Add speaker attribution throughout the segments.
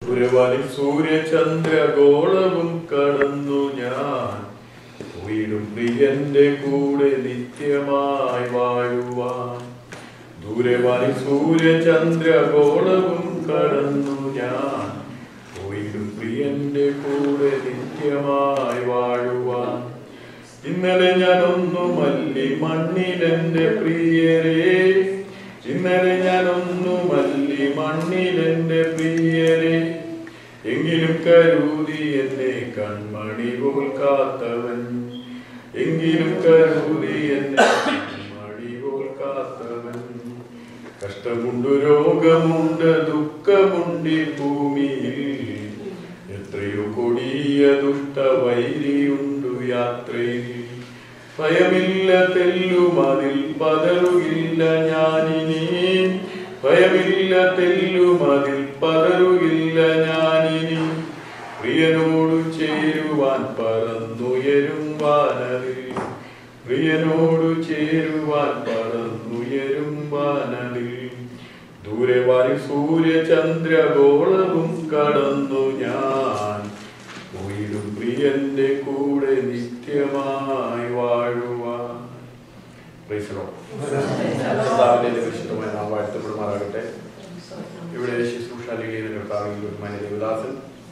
Speaker 1: പുരവനി സൂര്യചന്ദ്രഗോളവും കടന്നു ഞാൻ ഉയരും പ്രിയന്റെ കൂടെ നിത്യമായി വാഴുവാൻ ദൂരവാനി സൂര്യചന്ദ്രഗോളവും കടന്നു ഞാൻ ഉയരും പ്രിയന്റെ കൂടെ നിത്യമായി വാഴുവാൻ ഇന്നലെ ഞാൻ ഒന്നുമല്ലി മണ്ണിലെന്റെ പ്രിയരേ ഇന്നലെ ഞാൻ ഒന്നുമല്ലി മണ്ണിലെന്റെ പ്രിയരേ എങ്കിലും കരുതി എന്നെ കൺമണി പോൽ കാത്തവൻ എങ്കിലും കരുതി എന്നെ കൺമണി പോൽ കാത്തവൻ കഷ്ടമുണ്ട് രോഗമുണ്ട് ദുഃഖമുണ്ട് ഈ ഭൂമിയിൽ എത്രയോ കൊടിയ ദുഷ്ടവൈരിയുണ്ടു യാത്രയിൽ ഭയമില്ല തെല്ലും അതിൽ പതറുകില്ല ഞാനിനി ഭയമില്ല തെല്ലും അതിൽ പതറുകില്ല ഞാനിനി പ്രിയനോടു ചേരുവാൻ പറന്നുയരും വാനതിൽ പ്രിയനോടു ചേരുവാൻ പറന്നുയരും വാനതിൽ ദൂരെ വാരി സൂര്യചന്ദ്രഗോളവും കടന്നു ഞാൻ ഉയരും പ്രിയന്റെ കൂടെ നിത്യമായി വാഴുവാൻ Praise the Lord. കർത്താവിന്റെ വിശുദ്ധമായ നാം വാഴ്ത്തപ്പെടുമാറാകട്ടെ ഇവിടെ ശുശ്രൂഷ ലീഗിയുടെ കർത്താവിൽ ബഹുമാന്യ ദേവദാസൻ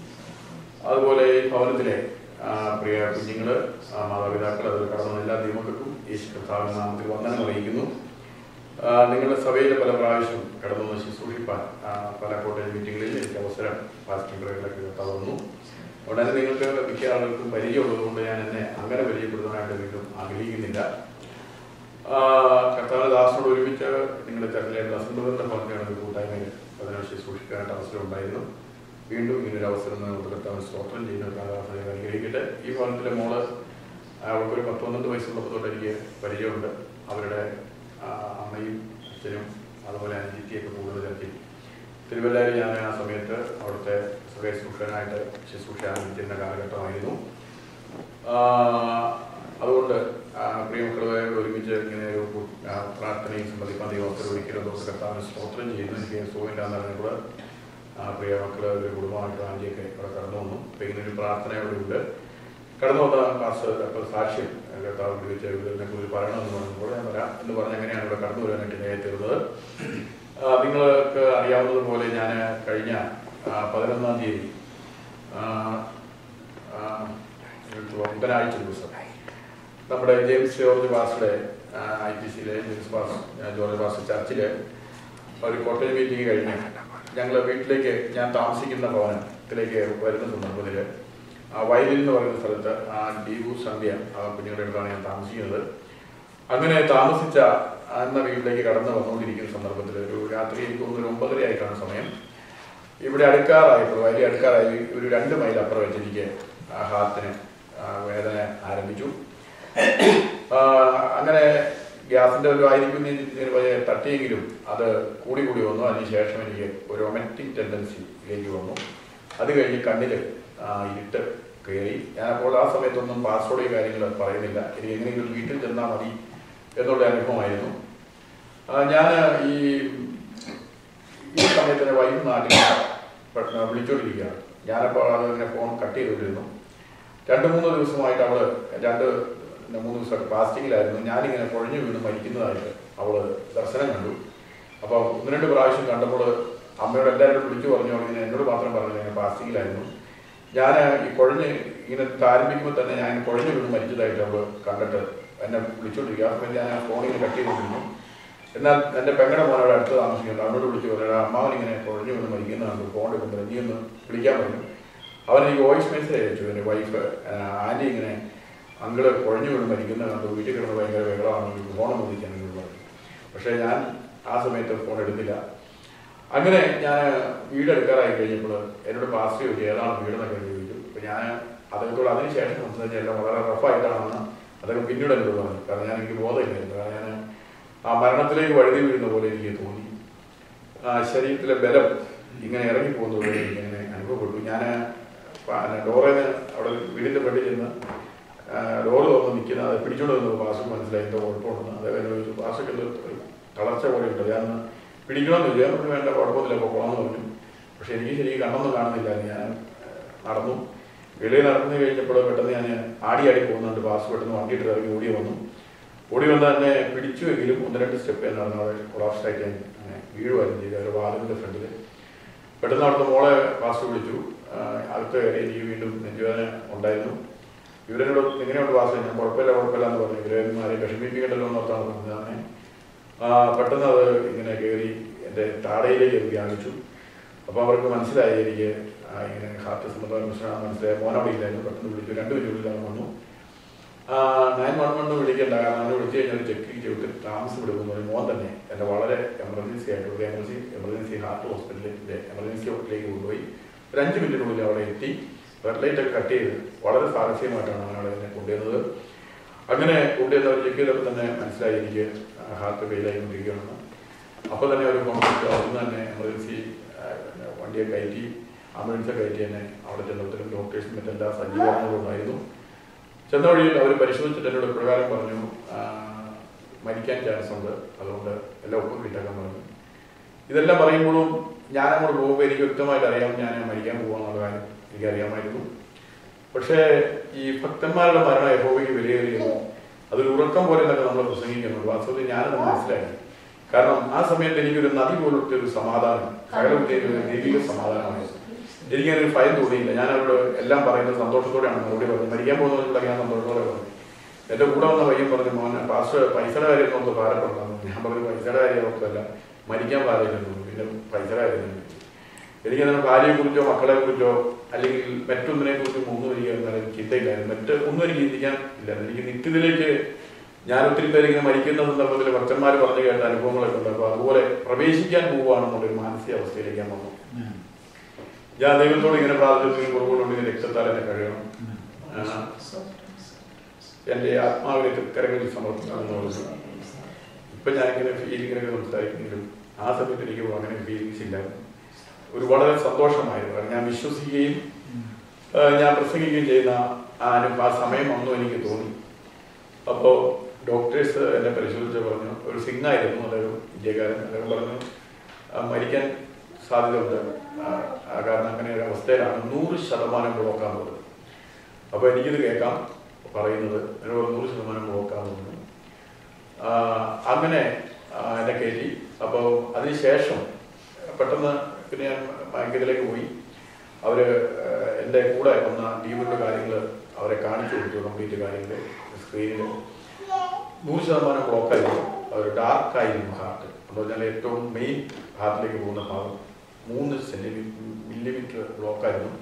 Speaker 1: അതുപോലെ ഈ ഭവനത്തിലെ ആ, പ്രിയ കുഞ്ഞുങ്ങള് ആ, മാതാപിതാക്കൾ അതിൽ കടന്ന എല്ലാ ദൈവങ്ങൾക്കും യേശു കർത്താവിന്റെ നാമത്തിൽ വന്ദനം അറിയിക്കുന്നു ആ, നിങ്ങളുടെ സഭയിൽ പല പ്രാവശ്യം കടന്നു വന്ന് ശുശ്രൂഷിപ്പാൻ ആ, പല കോട്ടയം മീറ്റിങ്ങുകളിൽ എനിക്ക് അവസരം പാസ്റ്റർ ബ്രേക്കിലൊക്കെ കർത്താവ് വന്നു ഉടനെ നിങ്ങൾക്ക് മിക്ക ആളുകൾക്കും പരിചയമുള്ളതുകൊണ്ട് ഞാൻ എന്നെ അങ്ങനെ പരിചയപ്പെടുത്താനായിട്ട് വീണ്ടും ആഗ്രഹിക്കുന്നില്ല ആ, കർത്താവ് ദാസനോട് ഒരുമിച്ച് നിങ്ങളുടെ ചർച്ചയിലെ അസംബന്ധത്തെ പറഞ്ഞാണ് ഒരു കൂട്ടായ്മയിൽ അതിനെ ശുശ്രൂഷിക്കാനായിട്ട് അവസരം ഉണ്ടായിരുന്നു വീണ്ടും ഇങ്ങനൊരു അവസരം നമുക്ക് കർത്താവ് സ്തോത്രം ചെയ്യുന്ന ഒരു കാലാവസ്ഥയെ അനുഗ്രഹിക്കട്ടെ ഈ ഭവനത്തിലെ മോള് അവൾക്കൊരു പത്ത് പന്ത്രണ്ട് വയസ്സുള്ളപ്പോൾ തൊട്ട് എനിക്ക് പരിചയമുണ്ട് അവരുടെ ആ, അമ്മയും അച്ഛനും അതുപോലെ അനുജിത്തിയൊക്കെ കൂടുതൽ ചർച്ചയിൽ തിരുവല്ലായിൽ ഞാൻ ആ സമയത്ത് അവിടുത്തെ സ്വകാര്യ ശുശ്രൂഷനായിട്ട് ശുശ്രൂഷ ആരംഭിച്ചിരുന്ന കാലഘട്ടമായിരുന്നു ആ, അതുകൊണ്ട് ആ, പ്രിയമക്കളെ ഒരുമിച്ച് ഇങ്ങനെ ഒരു കു- ആ, പ്രാർത്ഥനയും സംബന്ധിക്കാൻ ദൈവത്തിൽ ഒരിക്കലും ദിവസം കർത്താവിന് സ്തോത്രം ചെയ്യുന്നു എനിക്ക് സുഖമില്ലാന്ന് കൂടെ ആ, പ്രിയ മക്കള് ഒരു കുടുംബമായിട്ട് ആൻറ്റിയൊക്കെ ഇവിടെ കടന്നു വന്നു അപ്പൊ ഇങ്ങനെ ഒരു പ്രാർത്ഥനയോടെ ഉണ്ട് കടന്നു വന്ന ക്ലാസ് അപ്പോൾ സാക്ഷ്യം കർത്താവ് വിളിച്ച് ഇതിനെ കുറിച്ച് പറയണമെന്ന് പറഞ്ഞപ്പോൾ ഞാൻ വരാം എന്ന് പറഞ്ഞ് അങ്ങനെയാണ് ഇവിടെ കടന്നു വരാനായിട്ട് ഇടയായി തീർന്നത് ആ, നിങ്ങൾക്ക് അറിയാവുന്നതുപോലെ ഞാൻ കഴിഞ്ഞ ആ, പതിനൊന്നാം തീയതി ആ, ആ, ബുധനാഴ്ച ദിവസം നമ്മുടെ ജെയിംസ് ജോർജ് ബാസിലെ ഐ പി സിയിലെ ജെയിംസ് ബാസ് ആ, ജോർജ് ബാസ് ചർച്ചില് ഒരു കോട്ടയം മീറ്റിംഗ് കഴിഞ്ഞ് ഞങ്ങൾ വീട്ടിലേക്ക് ഞാൻ താമസിക്കുന്ന ഭവനത്തിലേക്ക് വരുന്ന സന്ദർഭത്തിൽ വയലിൽ എന്ന് പറയുന്ന സ്ഥലത്ത് ആ ദീപു സന്ധ്യ ആ കുഞ്ഞുങ്ങളുടെ അടുത്താണ് ഞാൻ താമസിക്കുന്നത് അങ്ങനെ താമസിച്ച എന്ന വീട്ടിലേക്ക് കടന്നു വന്നുകൊണ്ടിരിക്കുന്ന സന്ദർഭത്തിൽ ഒരു രാത്രി എനിക്ക് തോന്നുന്നു ഒരു ഒമ്പതര ആയിട്ടാണ് സമയം ഇവിടെ അടുക്കാറായപ്പോൾ വലിയ അടുക്കാറായി ഒരു രണ്ട് മൈൽ അപ്പുറം വെച്ച് എനിക്ക് ആ ഹാർട്ടിന് ആ വേദന ആരംഭിച്ചു ആ, അങ്ങനെ ഗ്യാസിന്റെ ഒരു ആയിരിക്കും തട്ടിയെങ്കിലും അത് കൂടി കൂടി വന്നു അതിനുശേഷം എനിക്ക് ഒരു റൊമാറ്റിക് ടെൻഡൻസിയിലേക്ക് വന്നു അത് കഴിഞ്ഞ് കണ്ണിൽ ഇരുട്ട് കയറി ഞാൻ അപ്പോൾ ആ സമയത്തൊന്നും പാസ്വേഡ് കാര്യങ്ങൾ പറയുന്നില്ല എനിക്ക് എങ്ങനെയെങ്കിലും വീട്ടിൽ ചെന്നാൽ മതി എന്നുള്ള അനുഭവമായിരുന്നു ഞാൻ ഈ ഈ സമയത്ത് എൻ്റെ വൈഫ് നാട്ടിൽ പെട്ടെന്ന് വിളിച്ചോണ്ടിരിക്കുകയാണ് ഞാനപ്പോൾ അതിങ്ങനെ ഫോൺ കട്ട് ചെയ്തുകൊണ്ടിരുന്നു രണ്ട് മൂന്ന് ദിവസമായിട്ട് അവള് രണ്ട് മൂന്ന് ദിവസമായിട്ട് ഫാസ്റ്റിങ്ങിലായിരുന്നു ഞാനിങ്ങനെ കുഴഞ്ഞു വീണ് മരിക്കുന്നതായിട്ട് അവള് ദർശനം കണ്ടു അപ്പോൾ ഒന്ന് രണ്ട് പ്രാവശ്യം കണ്ടപ്പോൾ അമ്മയോട് എല്ലാവരും വിളിച്ചു പറഞ്ഞു അവൾ ഇങ്ങനെ എന്നോട് മാത്രം പറഞ്ഞു ഞാൻ ഫാസ്റ്റിങ്ങിലായിരുന്നു ഞാൻ ഈ കുഴഞ്ഞ് ഇങ്ങനെ ആരംഭിക്കുമ്പോൾ തന്നെ ഞാൻ കുഴഞ്ഞു വീണ് മരിച്ചതായിട്ട് അവള് കണ്ടിട്ട് എന്നെ വിളിച്ചോണ്ടിരിക്കുക ആ സമയത്ത് ഞാൻ ആ ഫോണിങ്ങനെ കട്ട് ചെയ്തിരുന്നു എന്നാൽ എൻ്റെ പെങ്ങളുടെ മോനോട് അടുത്ത് താമസിക്കുന്നുണ്ട് അവനോട് വിളിച്ചു പറഞ്ഞു അമ്മാവൻ ഇങ്ങനെ കുഴഞ്ഞു വീണ് മരിക്കുന്നതാണ് ഫോൺ എടുക്കുന്നത് നീ ഒന്ന് വിളിക്കാൻ പറഞ്ഞു അവൻ എനിക്ക് വോയിസ് മെസ്സേജ് അയച്ചു എൻ്റെ വൈഫ് ആൻറ്റി ഇങ്ങനെ അങ്കിള് കുഴഞ്ഞു വീണ് മരിക്കുന്ന കണ്ടു വീട്ടിൽ കിടന്ന് ഭയങ്കര ബഹളമാണ് ഫോണൊന്നും വിളിക്കാൻ എന്നോട് പറഞ്ഞു പക്ഷേ ഞാൻ ആ സമയത്ത് ഫോൺ എടുത്തില്ല അങ്ങനെ ഞാൻ വീട് എടുക്കാറായി കഴിഞ്ഞപ്പോൾ എന്നോട് പാസ്റ്റ് ചോദിച്ചു ഏതാണ് വീടെന്നൊക്കെ ചോദിച്ചു അപ്പോൾ ഞാൻ അദ്ദേഹത്തോട് അതിനുശേഷം സംസാരിച്ച എല്ലാം വളരെ റഫായിട്ടാണെന്ന് അദ്ദേഹം പിന്നീട് എന്നോട് പറഞ്ഞു കാരണം ഞാൻ എനിക്ക് ബോധമില്ലായിരുന്നു കാരണം ഞാൻ ആ മരണത്തിലേക്ക് വഴുതി വീഴുന്ന പോലെ എനിക്ക് തോന്നി ആ ശരീരത്തിലെ ബലം ഇങ്ങനെ ഇറങ്ങിപ്പോകുന്ന പോലെ എനിക്ക് ഇങ്ങനെ അനുഭവപ്പെട്ടു ഞാൻ ഡോറിൽ നിന്ന് അവിടെ വീടിൻ്റെ ഫ്രണ്ടിൽ ചെന്ന് ഡോറ് തുറന്ന് നിൽക്കുന്ന അത് പിടിച്ചോണ്ട് വന്നത് പാസ്ക്ക് മനസ്സിലായി എന്തോ കുഴപ്പമുണ്ടെന്ന് അതേപോലെ ചോദിച്ചു പാസ്സൊക്കെ എന്തോ ഒരു തളർച്ച പോലെ ഉണ്ട് ഞാൻ പിടിക്കണമെന്ന് വിചാരിച്ചു വേണ്ട കുഴപ്പമില്ല പൊക്കോളാന്ന് പറഞ്ഞു പക്ഷെ എനിക്ക് ശരിക്കും കണ്ണൊന്നും കാണുന്നില്ല ഞാൻ നടന്നു വെളിയിൽ നടന്നു കഴിഞ്ഞപ്പോൾ പെട്ടെന്ന് ഞാൻ ആടി ആടി പോകുന്നുണ്ട് പാസ് പെട്ടെന്ന് വണ്ടിയിട്ട് ഇറങ്ങി ഓടി വന്നു ഓടി വന്ന് തന്നെ പിടിച്ചുവെങ്കിലും ഒന്ന് രണ്ട് സ്റ്റെപ്പ് ഞാൻ നടന്നു അവിടെ കൊളാപ്സ് ആയിട്ട് ഞാൻ അങ്ങനെ വീഴുമായിരുന്നു ചെയ്തു ഒരു വാതിലിൻ്റെ ഫ്രണ്ടിൽ പെട്ടെന്ന് അവിടുത്തെ മോളെ പാസ് വിളിച്ചു ആ, അകത്ത് കയറി എനിക്ക് വീണ്ടും നെഞ്ചുവേദന ഉണ്ടായിരുന്നു ഇവരെന്നോട് എങ്ങനെയുണ്ട് വാസ ഞാൻ കുഴപ്പമില്ല കുഴപ്പമില്ല എന്ന് പറഞ്ഞു ഇവരൊന്നും ആരെയും വിഷമിപ്പിക്കണ്ടല്ലോ എന്ന് ഓർത്താണ് പറഞ്ഞത് അങ്ങനെ ആ, പെട്ടെന്ന് അത് ഇങ്ങനെ കയറി എൻ്റെ താടയിലേക്ക് അത് വ്യാപിച്ചു അപ്പോൾ അവർക്ക് മനസ്സിലായി എനിക്ക് ആ, ഇങ്ങനെ ഹാർട്ട് സംബന്ധമായ പ്രശ്നമാണെന്ന് മനസ്സിലായി മോനവിടെ ഇല്ലായിരുന്നു പെട്ടെന്ന് വിളിച്ചു രണ്ട് മിനിറ്റുള്ളിലാണ് വന്നു നയൻ വൺ വൺ വിളിക്കേണ്ട കാരണം അവനെ വിളിച്ചു കഴിഞ്ഞാൽ ചെക്ക് ചെയ്തിട്ട് താമസം എടുക്കുന്നു ഒരു മോൻ തന്നെ എൻ്റെ വളരെ എമർജൻസി ആയിട്ട് ഒരു എമർജൻസി എമർജൻസി ഹാർട്ട് ഹോസ്പിറ്റലിൻ്റെ എമർജൻസി ഹോസ്പിറ്റലിലേക്ക് കൊണ്ടുപോയി ഒരു അഞ്ച് മിനിറ്റിനുള്ളിൽ അവിടെ എത്തി റെഡ് ലൈറ്റ് ഒക്കെ കട്ട് ചെയ്ത് വളരെ സാഹസ്യമായിട്ടാണ് അവനവിടെ എന്നെ കൊണ്ടുവരുന്നത് അങ്ങനെ കൊണ്ടുവന്ന് അവർ ചെക്ക് ചെയ്തപ്പോൾ തന്നെ മനസ്സിലായി എനിക്ക് ഹാർട്ട് ഫെയിലായിക്കൊണ്ടിരിക്കുകയാണെന്ന് അപ്പോൾ തന്നെ ഒരു കോൺഫിഡൻസ് അവിടുന്ന് തന്നെ എമർജൻസി വണ്ടിയെ കയറ്റി ആംബുലൻസ് കയറ്റി തന്നെ അവിടെ ചെന്നപ്പോഴത്തേക്കും ഡോക്ടേഴ്സും മറ്റെല്ലാ സജ്ജീകരണങ്ങളും ഉണ്ടായിരുന്നു ചെന്ന വഴിയിൽ അവർ പരിശോധിച്ചിട്ട് എന്നോട് പ്രകാരം പറഞ്ഞു ആ, മരിക്കാൻ ചാൻസ് ഉണ്ട് അതുകൊണ്ട് എല്ലാം ഒപ്പം കിട്ടാക്കാൻ പറഞ്ഞു ഇതെല്ലാം പറയുമ്പോഴും ഞാൻ അങ്ങോട്ട് പോകുമ്പോൾ എനിക്ക് വ്യക്തമായിട്ട് അറിയാം ഞാൻ മരിക്കാൻ പോകുമെന്നുള്ള കാര്യം എനിക്കറിയാമായിരുന്നു പക്ഷേ ഈ ഭക്തന്മാരുടെ മരണം യഹോവയ്ക്ക് വിലയേറിയത് അതൊരു ഉറക്കം പോലെ എന്നൊക്കെ നമ്മൾ പ്രസംഗിക്കുന്നുണ്ട് വാസ്തവത്തിൽ ഞാനത് മനസ്സിലാക്കി കാരണം ആ സമയത്ത് എനിക്കൊരു നദി പോലത്തെ ഒരു സമാധാനം കയറുള്ള ഒരു ദൈവിക സമാധാനമായിരുന്നു എനിക്കതിനൊരു ഭയം തോന്നിയില്ല ഞാൻ അവരോട് എല്ലാം പറയുന്നത് സന്തോഷത്തോടെയാണ് മറുപടി പറഞ്ഞത് മരിക്കാൻ പോകുന്നതിലൂടെ ഞാൻ സന്തോഷത്തോടെ പറഞ്ഞു എൻ്റെ കൂടെ വന്ന പയ്യൻ പറഞ്ഞു മോനെ പാസ്റ്റർ പൈസയുടെ കാര്യം നോക്ക് ഭാരപ്പെടണം ഞാൻ പറഞ്ഞു പൈസയുടെ കാര്യം നോക്കല്ല മരിക്കാൻ പാടില്ലെന്നു പിന്നെ പൈസയുടെ കാര്യം തന്നെ എനിക്കതിനെ ഭാര്യയെക്കുറിച്ചോ മക്കളെ കുറിച്ചോ അല്ലെങ്കിൽ മറ്റൊന്നിനെ കുറിച്ചും ഒന്നും എനിക്ക് അങ്ങനെ ചിന്തയില്ലായിരുന്നു മറ്റ് ഒന്നും എനിക്ക് ചിന്തിക്കാൻ ഇല്ല എനിക്ക് നിത്യത്തിലേക്ക് ഞാൻ ഒത്തിരി പേര് ഇങ്ങനെ മരിക്കുന്ന സന്ദർഭത്തിൽ ഭക്തന്മാർ പറഞ്ഞു കേട്ട അനുഭവങ്ങളൊക്കെ ഉണ്ട് അപ്പോൾ അതുപോലെ പ്രവേശിക്കാൻ പോവുകയാണെന്നുള്ളൊരു മാനസികാവസ്ഥയിലേക്ക് ഞാൻ വന്നു ഞാൻ ദൈവത്തോട് ഇങ്ങനെ പ്രാർത്ഥിച്ചു കുറവുകൊണ്ട് ഇങ്ങനെ രക്തത്താൽ എന്നെ കഴിയണം ആ, എൻ്റെ ആത്മാവിനെ കരങ്ങളിൽ സമർപ്പിക്കുന്നു ഇപ്പൊ ഞാനിങ്ങനെ ഫീലിങ്ങിനൊക്കെ സംസാരിക്കുന്നെങ്കിലും ആ സമയത്ത് എനിക്ക് അങ്ങനെ ഫീലിങ്സ് ഇല്ലായിരുന്നു ഒരു വളരെ സന്തോഷമായിരുന്നു കാരണം ഞാൻ വിശ്വസിക്കുകയും ആ, ഞാൻ പ്രസംഗിക്കുകയും ചെയ്യുന്ന ആ അനുഭവ ആ സമയം വന്നു എനിക്ക് തോന്നി അപ്പോൾ ഡോക്ടേഴ്സ് എന്നെ പരിശോധിച്ച് പറഞ്ഞു ഒരു സിംഗായിരുന്നു അതൊരു ഇന്ത്യക്കാരൻ അദ്ദേഹം പറഞ്ഞു "ആ, മരിക്കാൻ സാധ്യതയുണ്ട് ആ, ആ, കാരണം അങ്ങനെ ഒരു അവസ്ഥയിലാണ് നൂറ് ശതമാനം ബ്ലോക്കാകുന്നത് അപ്പോൾ എനിക്കിത് കേൾക്കാം പറയുന്നത് എന്നോട് നൂറ് ശതമാനം ബ്ലോക്കാകുന്നു ആ, അങ്ങനെ ആ, എന്നെ കയറ്റി അപ്പോൾ അതിനുശേഷം പെട്ടെന്ന് പിന്നെ ഞാൻ ബാങ്കിലേക്ക് പോയി അവർ എൻ്റെ കൂടെ വന്ന ടീമിൻ്റെ കാര്യങ്ങൾ അവരെ കാണിച്ചു കൊടുത്തു കംപ്ലീറ്റ് കാര്യങ്ങൾ സ്ക്രീനിൽ നൂറ് ശതമാനം ബ്ലോക്കായിരുന്നു അവർ ഡാർക്കായിരുന്നു ഹാർട്ട് എന്ന് പറഞ്ഞാൽ ഏറ്റവും മെയിൻ ഹാർട്ടിലേക്ക് പോകുന്ന ഭാഗം മൂന്ന് സെന്റിമീറ്റർ മില്ലിമീറ്റർ ബ്ലോക്കായിരുന്നു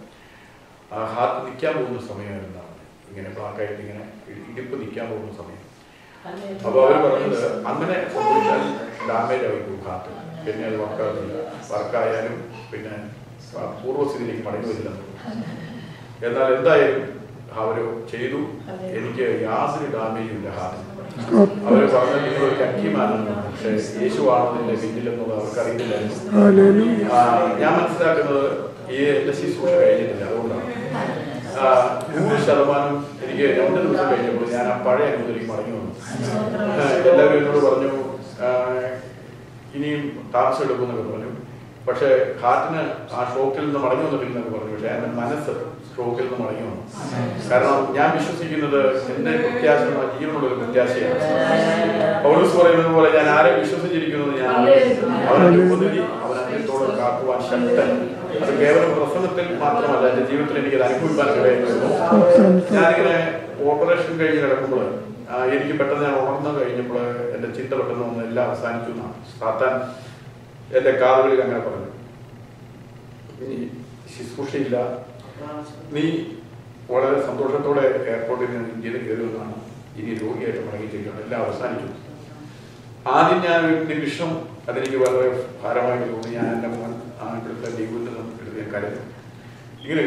Speaker 1: ആ ഹാർട്ട് നിൽക്കാൻ പോകുന്ന സമയമായിരുന്നു ഇങ്ങനെ ബ്ലോക്കായിട്ട് ഇങ്ങനെ ഇ- ഇടുപ്പ് നിൽക്കാൻ പോകുന്ന സമയം അപ്പോൾ അവർ പറഞ്ഞത് അങ്ങനെ സംഭവിച്ചാൽ ഡാമേജ് ആയി പോകും ഹാർട്ട് പിന്നെ അത് വർക്കാകുന്നില്ല വർക്കായാലും പിന്നെ ആ പൂർവ്വസ്ഥിതിയിലേക്ക് മടങ്ങി വരില്ലെന്ന് എന്നാൽ എന്തായാലും അവർ ചെയ്തു എനിക്ക് യാതൊരു ഡാമേജും ഇല്ല ഹാർട്ടിന് അവർ പറഞ്ഞത് നിങ്ങൾ ഒരു കക്കിമാനാണ് പക്ഷേ യേശുവാണോ നിന്റെ പിന്നിലെന്നുള്ളത് അവർക്കറിയില്ലായിരുന്നു
Speaker 2: ഹല്ലേലൂയ
Speaker 1: ആ, ഞാൻ മനസ്സിലാക്കുന്നത് ഈ എന്റെ ശുശ്രൂഷ കഴിഞ്ഞിട്ടില്ല അതുകൊണ്ടാണ് ആ, നൂറ് ശതമാനം എനിക്ക് രണ്ട് ദിവസം കഴിഞ്ഞപ്പോൾ ഞാൻ ആ പഴയ അനുഭവത്തിലേക്ക് മടങ്ങി വന്നു ആ, എല്ലാവരും എന്നോട് പറഞ്ഞു ആ, ഇനിയും താമസം എടുക്കുമെന്നൊക്കെ പറഞ്ഞു പക്ഷേ ഹാർട്ടിന് ആ ഷോക്കിൽ നിന്ന് മടങ്ങി വന്നിട്ടില്ലെന്നൊക്കെ പറഞ്ഞു പക്ഷേ എൻ്റെ മനസ്സ് ഷോക്കിൽ നിന്ന് മടങ്ങി വന്നു കാരണം ഞാൻ വിശ്വസിക്കുന്നത് എൻ്റെ പ്രത്യാശ ജീവനുള്ള ഒരു പ്രത്യാശയാണ് പൗലോസ് പറയുന്നത് പോലെ ഞാൻ ആരെ വിശ്വസിച്ചിരിക്കുന്നത് ഞാൻ അവനെ ഉപദ്രവി അവൻ അതിനോട് കാക്കുവാൻ ശക്തൻ അത് കേവലം പ്രസംഗത്തിൽ മാത്രമല്ല എൻ്റെ ജീവിതത്തിൽ എനിക്ക് അത് അനുഭവിക്കാൻ കഴിയുന്നു ഞാനിങ്ങനെ ഓപ്പറേഷൻ കഴിഞ്ഞ് കിടക്കുമ്പോൾ ആ, എനിക്ക് പെട്ടെന്ന് ഞാൻ ഉണർന്നു കഴിഞ്ഞപ്പോൾ എൻ്റെ ചിന്ത പെട്ടെന്ന് വന്ന് എല്ലാം അവസാനിച്ചു എന്നാണ് സാത്താൻ എൻ്റെ കാതുകളിൽ അങ്ങനെ പറഞ്ഞു നീ ശുശ്രൂഷയില്ല നീ വളരെ സന്തോഷത്തോടെ എയർപോർട്ടിൽ നിന്ന് ഇന്ത്യയിൽ കയറി വന്നാണ് ഇനി രോഗിയായിട്ട് മടങ്ങിച്ചിരിക്കണം എല്ലാം അവസാനിച്ചു ആദ്യം ഞാൻ ഒരു നിമിഷം അതെനിക്ക് വളരെ ഭാരമായിട്ട് തോന്നി ഞാൻ എൻ്റെ മോൻ ആ ഇവിടുത്തെ ലീവിൽ നിന്നും എടുത്ത് ഞാൻ കരുതും ഇങ്ങനെ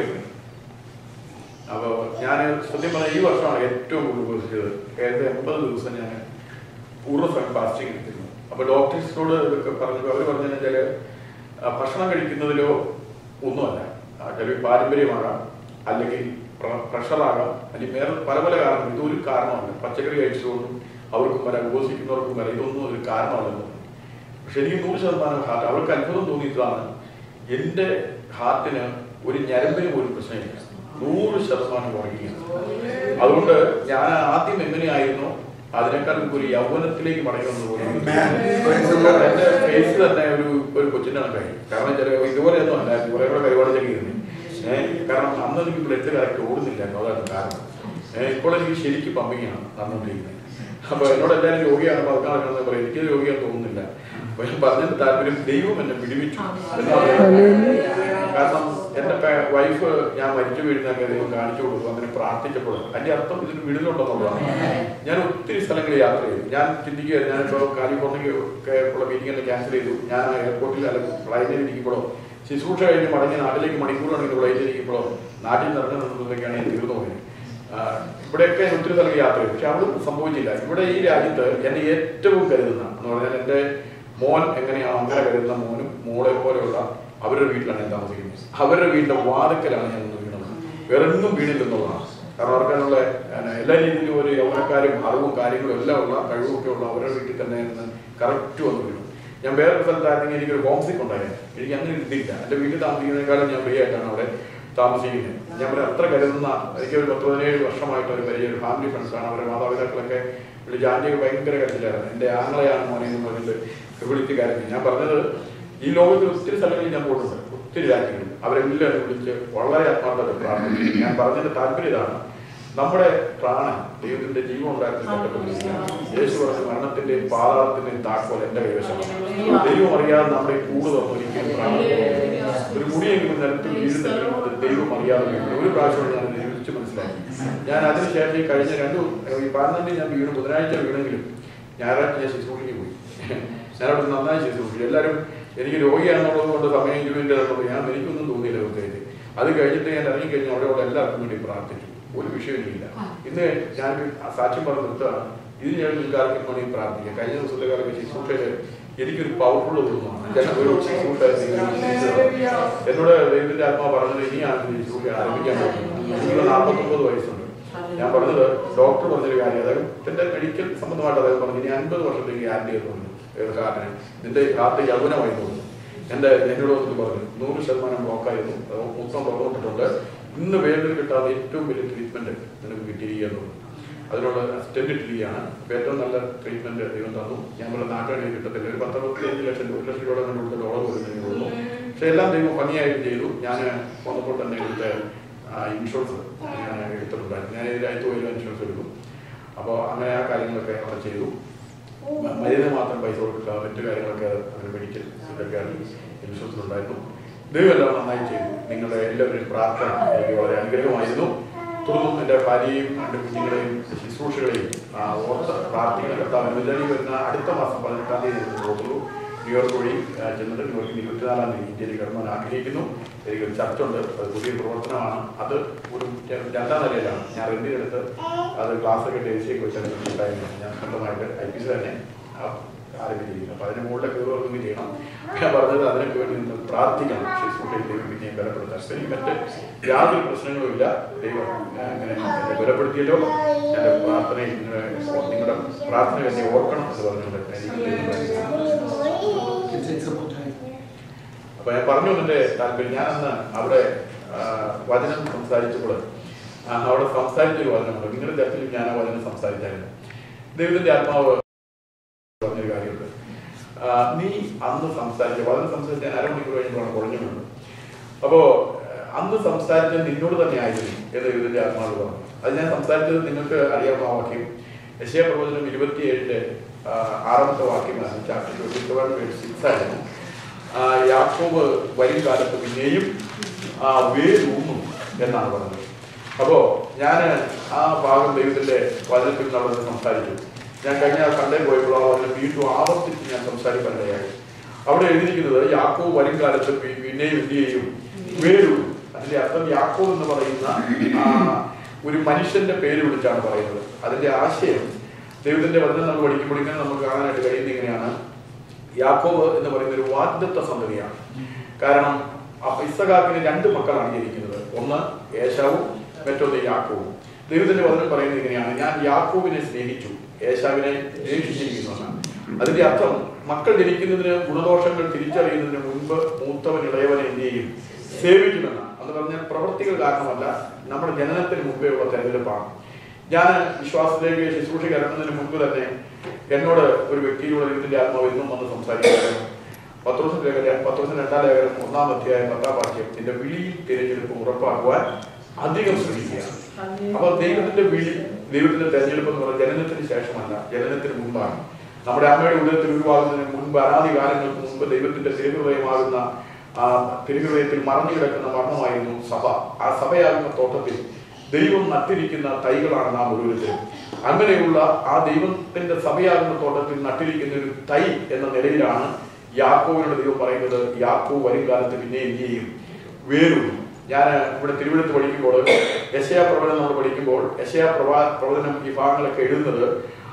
Speaker 1: അപ്പോൾ ഞാൻ സത്യം പറഞ്ഞാൽ ഈ വർഷമാണ് ഏറ്റവും കൂടുതൽ ഉപസിച്ചത് ഏകദേശം എൺപത് ദിവസം ഞാൻ പൂർണ്ണ ഫാസ്റ്റിംഗ് എടുത്തിരുന്നു അപ്പോൾ ഡോക്ടേഴ്സിനോട് ഇതൊക്കെ പറഞ്ഞു അവർ പറഞ്ഞതെന്ന് വെച്ചാൽ ആ, ഭക്ഷണം കഴിക്കുന്നതിലോ ഒന്നുമല്ല ആ, ചില പാരമ്പര്യമാകാം അല്ലെങ്കിൽ പ്ര- പ്രഷറാകാം അല്ലെങ്കിൽ വേറെ പല പല കാരണം ഇതൊരു കാരണമല്ല പച്ചക്കറി കഴിച്ചതുകൊണ്ടും അവർക്കും വരാം ഉപസിക്കുന്നവർക്കും വരാം ഇതൊന്നും ഒരു കാരണമല്ലെന്ന് പക്ഷെ എനിക്ക് നൂറ് ശതമാനം ഹാർട്ട് അവർക്ക് അത്ഭുതം തോന്നിയതാണ് എൻ്റെ ഹാർട്ടിന് ഒരു ഞരമ്പിന് പോലും പ്രശ്നമില്ല നൂറ് ശതമാനം കുറയ്ക്കുകയാണ് അതുകൊണ്ട് ഞാൻ ആദ്യം എങ്ങനെയായിരുന്നു അതിനേക്കാൾ മുമ്പ് ഒരു യൗവനത്തിലേക്ക് മടങ്ങുന്നത് പോലെ എനിക്ക് തോന്നി. എന്റെ ഫേസ് തന്നെ ഒരു ഒരു കൊച്ചിന്റെ കണക്കായി കാരണം ചില ഇതുപോലെയൊന്നും അല്ല കുറെ കൂടെ കൈവാടൊക്കെ ഇരുന്നു ഏഹ് കാരണം അന്ന് എനിക്ക് ബ്ലഡ് കറക്റ്റ് ഓടുന്നില്ലായിരുന്നു അതാണ് കാരണം ഏഹ് ഇപ്പോൾ എനിക്ക് ശരിക്കും പമ്പിങ്ങാണ് നടന്നുകൊണ്ടിരിക്കുന്നത് അപ്പൊ എന്നോട് എല്ലാവരും രോഗിയാണ് പറഞ്ഞാൽ പറയും എനിക്ക് രോഗിയാന്ന് തോന്നുന്നില്ല അപ്പൊ ഞാൻ പറഞ്ഞതിന്റെ താല്പര്യം ദൈവം എന്നെ വിടുവിച്ചു എന്നാണ് കാരണം എന്റെ പേ- വൈഫ് ഞാൻ മരിച്ചു വീഴുന്നൊക്കെ ദൈവം കാണിച്ചു കൊടുത്തു അങ്ങനെ പ്രാർത്ഥിച്ചപ്പോൾ അതിന്റെ അർത്ഥം ഇതിന് വിടുന്നുണ്ടെന്നുള്ളതാണ് ഞാൻ ഒത്തിരി സ്ഥലങ്ങളിൽ യാത്ര ചെയ്തു ഞാൻ ചിന്തിക്കുകയായിരുന്നു ഞാനിപ്പോൾ കാലിഫോർണിയക്ക് ഉള്ള മീറ്റിംഗ് ക്യാൻസൽ ചെയ്തു ഞാൻ എയർപോർട്ടിൽ അല്ല ഫ്ലൈറ്റിൽ ഇരിക്കുമ്പോഴോ ശുശ്രൂഷ കഴിഞ്ഞ് മടങ്ങി നാട്ടിലേക്ക് മണിക്കൂറാണെങ്കിൽ ഫ്ലൈറ്റിൽ ഇരിക്കുമ്പോഴോ നാട്ടിൽ നിറഞ്ഞു നിന്നതൊക്കെയാണ് ഞാൻ തീർന്നു പോയത് ആ, ഇവിടെയൊക്കെ ഒത്തിരി സ്ഥലങ്ങൾ യാത്ര ചെയ്തു പക്ഷെ അവിടെ സംഭവിച്ചില്ല ഇവിടെ ഈ രാജ്യത്ത് എന്നെ ഏറ്റവും കരുതുന്ന എന്ന് പറഞ്ഞാൽ എൻ്റെ മോൻ എങ്ങനെയാണ് അങ്ങനെ കരുതുന്ന മോനും മോളെ പോലെയുള്ള അവരുടെ വീട്ടിലാണ് ഞാൻ താമസിക്കുന്നത് അവരുടെ വീടിന്റെ വാതിക്കലാണ് ഞാൻ ഒന്ന് വീണത് വേറെ ഒന്നും വീണില്ലെന്നുള്ളതാണ് കാരണം അവർക്കതിനുള്ള ഏഹ്, എല്ലാ രീതിയിലും ഒരു യൗവനക്കാരും അറിവും കാര്യങ്ങളും എല്ലാം ഉള്ള കഴിവൊക്കെ ഉള്ള അവരുടെ വീട്ടിൽ തന്നെ കറക്റ്റ് വന്ന് വീണു ഞാൻ വേറെ സ്ഥലത്തായിരുന്നെങ്കിൽ എനിക്കൊരു ഹോം സിക്ക് ഉണ്ടായിരുന്നു എനിക്ക് അങ്ങനെ ഇതില്ല എൻ്റെ വീട്ടിൽ താമസിക്കുന്നതിനേക്കാളും ഞാൻ ഫ്രീ ആയിട്ടാണ് അവിടെ താമസിക്കുന്നത് ഞാൻ പറയാം അത്ര കരുതുന്ന എനിക്ക് ഒരു പത്ത് പതിനേഴ് വർഷമായിട്ട് ഒരു വലിയ ഒരു ഫാമിലി ഫ്രണ്ട്സാണ് അവരുടെ മാതാപിതാക്കളൊക്കെ വിളിച്ച് ആന്റിയൊക്കെ ഭയങ്കര കരുതലായിരുന്നു എൻ്റെ ആങ്ങളെയാണ് മോനെ എന്ന് പറഞ്ഞിട്ട് വിളിച്ച് കരുതി ഞാൻ പറഞ്ഞത് ഈ ലോകത്തിൽ ഒത്തിരി സ്ഥലങ്ങളിൽ ഞാൻ പോയിട്ടുണ്ട് ഒത്തിരി രാജ്യങ്ങളിൽ അവരെല്ലാം വിളിച്ച് വളരെ ആത്മാർത്ഥത പ്രാർത്ഥിച്ചു ഞാൻ പറഞ്ഞതിന്റെ താല്പര്യം ഇതാണ് നമ്മുടെ പ്രാണൻ ദൈവത്തിന്റെ ജീവൻ ഉണ്ടാക്കി യേശു പറഞ്ഞ മരണത്തിന്റെയും പാതാളത്തിന്റെയും താക്കോൽ എന്റെ കൈവശമാണ് ദൈവം അറിയാതെ നമ്മുടെ കൂട് തന്നു ഒരിക്കലും പ്രാണൻ പോകുന്നില്ല. ഒരു മുടിയെങ്കിലും നിലത്ത് വീഴുന്നെങ്കിലും അത് ദൈവം അറിയാതെ വീഴുന്നു ഒരു പ്രാവശ്യം ഞാൻ നിരൂപിച്ച് മനസ്സിലാക്കി ഞാൻ അതിനുശേഷം ഈ കഴിഞ്ഞ രണ്ടു ഈ പതിനെട്ടിന് ഞാൻ വീണു ബുധനാഴ്ച വീണെങ്കിലും ഞായറാഴ്ച ഞാൻ ശുശ്രൂഷയ്ക്ക് പോയി ഞാൻ അവിടെ നന്നായി ശുശ്രൂഷിച്ചു എല്ലാവരും എനിക്ക് രോഗിയാണെന്നുള്ളത് കൊണ്ട് സമയം ഇരുപതിൻ്റെ ഞാൻ എനിക്കൊന്നും തോന്നിയില്ല പ്രത്യേകിച്ച് അത് കഴിഞ്ഞിട്ട് ഞാൻ ഇറങ്ങിക്കഴിഞ്ഞ് അവിടെയുള്ള എല്ലാവർക്കും വേണ്ടി പ്രാർത്ഥിച്ചു ഒരു വിഷയമില്ല ഇന്ന് ഞാൻ സാക്ഷ്യം പറഞ്ഞ് നിർത്തുകയാണ് ഇത് ഞാൻ നിങ്ങൾക്ക് ആർക്കും വേണ്ടി പ്രാർത്ഥിക്കാം കഴിഞ്ഞ ദിവസത്തെ കാലത്ത് ശുശ്രൂഷയിൽ എനിക്കൊരു പവർഫുൾ തോന്നുന്നു ഞാൻ ഒരു ശുശ്രൂഷ എന്നോട് ദൈവത്തിന്റെ ആത്മാ പറഞ്ഞത് ഇനിയാണ് ശുശ്രൂഷ ആരംഭിക്കാൻ പോകുന്നത് എനിക്ക് നാൽപ്പത്തൊമ്പത് വയസ്സുണ്ട് ഞാൻ പറഞ്ഞത് ഡോക്ടർ പറഞ്ഞൊരു കാര്യം അദ്ദേഹത്തിന്റെ മെഡിക്കൽ സംബന്ധമായിട്ട് അദ്ദേഹം പറഞ്ഞു ഇനി അൻപത് വർഷത്തേക്ക് ഗ്യാരണ്ടി എന്ന് പറഞ്ഞു ഏത് കാരണം നിന്റെ ഹാർട്ട് യൗവനമായി തോന്നുന്നു എന്റെ എന്നോട് വന്നിട്ട് പറഞ്ഞു നൂറ് ശതമാനം ബ്ലോക്കായിരുന്നു അത് മൊത്തം തുറന്നിട്ടുണ്ട് ഇന്ന് വേൾഡിൽ കിട്ടാതെ ഏറ്റവും വലിയ ട്രീറ്റ്മെന്റ് നിനക്ക് കിട്ടിയിരിക്കുന്നു അതിനുള്ള സ്റ്റെന്റ് ഇട്ടിരിക്കുകയാണ് അപ്പൊ ഏറ്റവും നല്ല ട്രീറ്റ്മെന്റ് ദൈവം തന്നു ഞാൻ നമ്മുടെ നാട്ടുകാരെ കിട്ടത്തില്ല ഒരു പത്തറുപത്തിയഞ്ച് ലക്ഷം ഒരു ലക്ഷം രൂപ കണ്ടുകൊണ്ട് ഡോളർ പോലും എനിക്ക് തോന്നുന്നു പക്ഷെ എല്ലാം ദൈവം ഭംഗിയായിട്ട് ചെയ്തു ഞാൻ വന്നപ്പോൾ തന്നെ ഇവിടുത്തെ ഇൻഷുറൻസ് ഞാൻ എടുത്തിട്ടുണ്ടായിരുന്നു ഞാൻ ഈ രാജ്യത്ത് പോയാലും ഇൻഷുറൻസ് എടുക്കും അപ്പോൾ അങ്ങനെ ആ കാര്യങ്ങളൊക്കെ അവിടെ ചെയ്തു മ- മരുന്ന് മാത്രം പൈസ കൊടുക്കുക മറ്റു കാര്യങ്ങളൊക്കെ അങ്ങനെ മെഡിക്കൽ ഇതൊക്കെ ഇൻഷുറൻസ് ഉണ്ടായിരുന്നു ദൈവം എല്ലാം നന്നായി ചെയ്തു നിങ്ങളുടെ എല്ലാവരുടെയും പ്രാർത്ഥന എനിക്ക് വളരെ അനുഗ്രഹമായിരുന്നു തുടർന്നും എൻ്റെ ഭാര്യയും എൻ്റെ കുഞ്ഞുങ്ങളെയും ശുശ്രൂഷകളെയും ആ, ഓർത്ത് പ്രാർത്ഥിക്കുന്ന കർത്താവ് അനുവദിച്ചാൽ വരുന്ന അടുത്ത മാസം പതിനെട്ടാം തീയതി എനിക്ക് പോകുള്ളൂ ന്യൂയോർക്ക് വഴി ആ, ചെന്നിട്ട് ന്യൂയോർക്കിൽ ഇരുപത്തിനാലാം തീയതി ഇന്ത്യയിൽ കിടന്നാൽ ആഗ്രഹിക്കുന്നു എനിക്കൊരു ചർച്ച ഉണ്ട് അത് പുതിയ പ്രവർത്തനമാണ് അത് ഒരു ര- രണ്ടാം നിലയിലാണ് ഞാൻ റെന്റിനെടുത്ത് അത് ക്ലാസ്സൊക്കെ ഡേസിയൊക്കെ വെച്ചാൽ ഉണ്ടായിരുന്നു ഞാൻ സ്വന്തമായിട്ട് ഐ പി സി തന്നെ ആ, ആരംഭിച്ചിരിക്കുന്നു അപ്പൊ അതിന് മുകളിലെ കയറുകയും ചെയ്യണം ഞാൻ പറഞ്ഞത് അതിനൊക്കെ വേണ്ടി നിങ്ങൾ പ്രാർത്ഥിക്കണം ശുശ്രൂഷയിൽ ദൈവം പിന്നെയും ബലപ്പെടുത്താൻ എനിക്ക് മറ്റ് യാതൊരു പ്രശ്നങ്ങളും ഇല്ല ദൈവം ആ, അങ്ങനെ എന്നെ ബലപ്പെടുത്തിയല്ലോ എൻ്റെ പ്രാർത്ഥനയിൽ നിങ്ങളുടെ നിങ്ങളുടെ പ്രാർത്ഥന എന്നെ ഓർക്കണം എന്ന് പറഞ്ഞുകൊണ്ട് എനിക്ക് ദൈവം അനുഗ്രഹിക്കുന്നു. അപ്പൊ ഞാൻ പറഞ്ഞു എന്റെ താല്പര്യം ഞാൻ അന്ന് അവിടെ ആ, വചനം സംസാരിച്ചപ്പോൾ ആ, അവിടെ സംസാരിച്ചൊരു വചനമുണ്ട് നിങ്ങളുടെ ചർച്ചയിൽ ഞാൻ ആ വചനം സംസാരിച്ചായിരുന്നു ദൈവത്തിന്റെ ആത്മാവ് പറഞ്ഞൊരു കാര്യമുണ്ട് ആ, നീ അന്ന് സംസാരിച്ച വചനം സംസാരിച്ച ഞാൻ അരമണിക്കൂർ കഴിഞ്ഞപ്പോഴാണ് കുറഞ്ഞു വീണത് അപ്പോ ആ, അന്ന് സംസാരിച്ചത് നിന്നോട് തന്നെ ആയിരുന്നു എന്ന് ദൈവത്തിന്റെ ആത്മാവ് പറഞ്ഞു അത് ഞാൻ സംസാരിച്ചത് നിങ്ങൾക്ക് അറിയാവുന്ന ആ വാക്യം യശയ പ്രവചനം ഇരുപത്തിയേഴിന്റെ ആ, ആറാമത്തെ വാക്യമാണ് ചാപ്റ്റർ ട്വന്റി സെവൻ സിക്സ് ആയിരുന്നു ആ, യാക്കോബ് വരും കാലത്ത് പിന്നെയും ആ വേരൂന്നും എന്നാണ് പറഞ്ഞത് അപ്പോ ഞാൻ ആ ഭാഗം ദൈവത്തിന്റെ വചനത്തിൽ നിന്ന് അവിടെ സംസാരിച്ചു ഞാൻ കഴിഞ്ഞ സൺഡേ പോയപ്പോൾ ആ വചനം വീണ്ടും ആവർത്തിച്ച് ഞാൻ സംസാരിക്കാനിടയായി അവിടെ എഴുതിയിരിക്കുന്നത് യാക്കോബ് വരും കാലത്ത് പി- പിന്നെയും എന്ത് ചെയ്യും വേരൂ അതിന്റെ അർത്ഥം യാക്കോബ് എന്ന് പറയുന്ന ആ, ഒരു മനുഷ്യന്റെ പേര് വിളിച്ചാണ് പറയുന്നത് അതിന്റെ ആശയം ദൈവത്തിന്റെ വചനം നമ്മൾ പഠിക്കുമ്പോൾ ഇങ്ങനെ നമുക്ക് കാണാനായിട്ട് കഴിയുന്നത് ഇങ്ങനെയാണ് യാക്കോബ് എന്ന് പറയുന്ന ഒരു വാഗ്ദത്ത സന്തതിയാണ് കാരണം അപ്പൊ ഇസഹാക്കിന് രണ്ട് മക്കളാണ് ജനിക്കുന്നത് ഒന്ന് ഏശാവും മറ്റൊന്ന് യാക്കോവും ദൈവത്തിന്റെ വചനം പറയുന്നത് ഇങ്ങനെയാണ് ഞാൻ യാക്കോവിനെ സ്നേഹിച്ചു ഏശാവിനെ ദ്വേഷിച്ചിരിക്കുന്നു അതിന്റെ അർത്ഥം മക്കൾ ജനിക്കുന്നതിന് ഗുണദോഷങ്ങൾ തിരിച്ചറിയുന്നതിന് മുൻപ് മൂത്തവൻ ഇളയവനെ എന്ത് ചെയ്യും സേവിക്കുമെന്ന് എന്ന് പറഞ്ഞാൽ പ്രവൃത്തികൾ കാരണമല്ല നമ്മുടെ ജനനത്തിന് മുമ്പേ ഉള്ള തെരഞ്ഞെടുപ്പാണ് ഞാൻ വിശ്വാസത്തിലേക്ക് ശുശ്രൂഷ ഇറങ്ങുന്നതിന് മുമ്പ് തന്നെ എന്നോട് ഒരു വ്യക്തിയോട് ഇതിന്റെ ആത്മാവ് ഇന്നും വന്ന് സംസാരിക്കുകയായിരുന്നു പത്രോസ് ലേഖനം പത്രോസ് രണ്ടാം ലേഖനം ഒന്നാം അധ്യായം പത്താം വാക്യം നിന്റെ വിളിയിൽ തിരഞ്ഞെടുപ്പ് ഉറപ്പാക്കുവാൻ അധികം ശ്രമിക്കുക അപ്പൊ ദൈവത്തിന്റെ വിളി ദൈവത്തിന്റെ തെരഞ്ഞെടുപ്പ് എന്ന് പറഞ്ഞാൽ ജനനത്തിന് ശേഷമല്ല ജനനത്തിന് മുമ്പാണ് നമ്മുടെ അമ്മയുടെ ഉദരത്തിൽ ഉരുവാകുന്നതിന് മുൻപ് അനാദി കാലങ്ങൾക്ക് മുൻപ് ദൈവത്തിന്റെ തിരുഹൃദയമാകുന്ന ആ തിരുഹൃദയത്തിൽ മറഞ്ഞു കിടക്കുന്ന മർമ്മമായിരുന്നു സഭ ആ സഭയാകുന്ന തോട്ടത്തിൽ ദൈവം നട്ടിരിക്കുന്ന തൈകളാണ് നാം ഓരോരുത്തരും അങ്ങനെയുള്ള ആ ദൈവത്തിന്റെ സഭയാകുന്ന തോട്ടത്തിൽ നട്ടിരിക്കുന്ന ഒരു തൈ എന്ന നിലയിലാണ് യാക്കോവിനോട് ദൈവം പറയുന്നത് യാക്കോ വരും കാലത്ത് പിന്നെ എന്ത് ചെയ്യും വേരും ഞാൻ ഇവിടെ തിരുവനന്തപുരത്ത് പഠിക്കുമ്പോൾ യശയാ പ്രവചനം നമ്മൾ പഠിക്കുമ്പോൾ യശയാ പ്രവാ പ്രവചനം ഈ ഭാഗങ്ങളൊക്കെ എഴുതുന്നത്